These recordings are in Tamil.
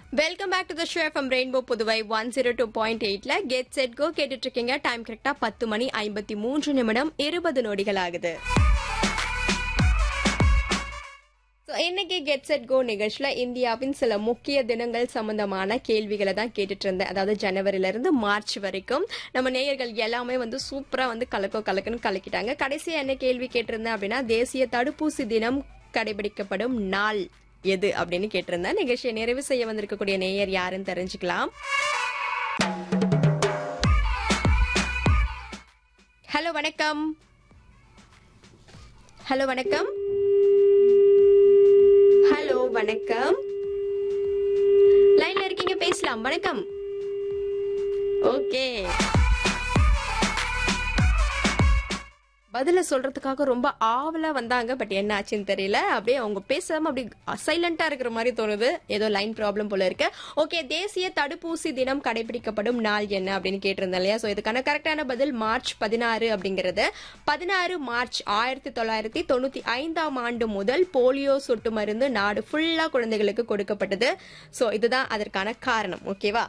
welcome back to the show from Rainbow Puduvai one zero two point எயிட்ல கெட் செட் கோ கேட்டுட்டு இருக்கீங்க டைம் கரெக்டா பத்து மணி ஐம்பத்தி மூன்று நிமிடம் இருபது நொடிகள் ஆகுது So, இன்னைக்கு கெட் செட் கோ நிகழ்ச்சியில இந்தியாவின் சில முக்கிய தினங்கள் சம்பந்தமான கேள்விகளை தான் கேட்டுட்டு இருந்தேன் அதாவது ஜனவரில இருந்து மார்ச் வரைக்கும் நம்ம நேயர்கள் எல்லாமே வந்து சூப்பரா வந்து கலக்கோ கலக்குன்னு கலக்கிட்டாங்க கடைசியா என்ன கேள்வி கேட்டிருந்தேன் அப்படின்னா தேசிய தடுப்பூசி தினம் கடைபிடிக்கப்படும் நாள் எது அப்படின்னு கேட்டிருந்தேன் நிகழ்ச்சியை நிறைவு செய்ய வந்திருக்கக்கூடிய நேயர் யாருன்னு தெரிஞ்சுக்கலாம் ஹலோ வணக்கம் ஹலோ வணக்கம் ஹலோ வணக்கம் லைன்ல இருக்கீங்க பேசலாம் வணக்கம் ஓகே பதில சொல்றதுக்காக ரொம்ப ஆவலா வந்தாங்க பட் என்ன ஆச்சுன்னு தெரியல அப்படியே அவங்க பேசாம அப்படி சைலண்டா இருக்கிற மாதிரி தோணுது ஏதோ லைன் ப்ராப்ளம் போல இருக்கு ஓகே தேசிய தடுப்பூசி தினம் கடைபிடிக்கப்படும் நாள் என்ன அப்படின்னு கேட்டிருந்தேன் இல்லையா ஸோ இதுக்கான கரெக்டான பதில் மார்ச் பதினாறு அப்படிங்கிறது பதினாறு மார்ச் ஆயிரத்தி தொள்ளாயிரத்தி தொண்ணூத்தி ஐந்தாம் ஆண்டு முதல் போலியோ சொட்டு மருந்து நாடு ஃபுல்லா குழந்தைகளுக்கு கொடுக்கப்பட்டது ஸோ இதுதான் அதற்கான காரணம் ஓகேவா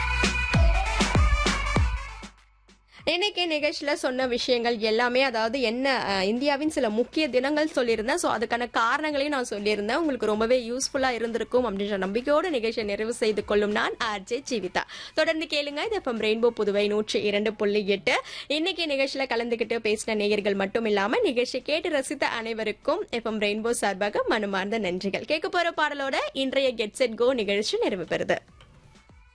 இன்னைக்கு நிகழ்ச்சியில சொன்ன விஷயங்கள் எல்லாமே அதாவது என்ன அஹ், இந்தியாவின் சில முக்கிய தினங்கள் சொல்லியிருந்தேன் ஸோ அதுக்கான காரணங்களையும் நான் சொல்லியிருந்தேன் உங்களுக்கு ரொம்பவே யூஸ்ஃபுல்லா இருந்திருக்கும் அப்படின்ற நம்பிக்கையோடு நிகழ்ச்சியை நிறைவு செய்து கொள்ளும் நான் ஆர்ஜே ஜீவிதா தொடர்ந்து கேளுங்க இது எஃப்எம் ரெயின்போ புதுவை நூற்றி இரண்டு புள்ளி எட்டு இன்னைக்கு நிகழ்ச்சியில கலந்துகிட்டு பேசின நேயர்கள் மட்டும் இல்லாம நிகழ்ச்சியை கேட்டு ரசித்த அனைவருக்கும் எஃப்எம் ரெயின்போ சார்பாக மனமார்ந்த நன்றிகள் கேட்க போற பாடலோட இன்றைய கெட் செட் கோ நிகழ்ச்சி நிறைவு பெறுது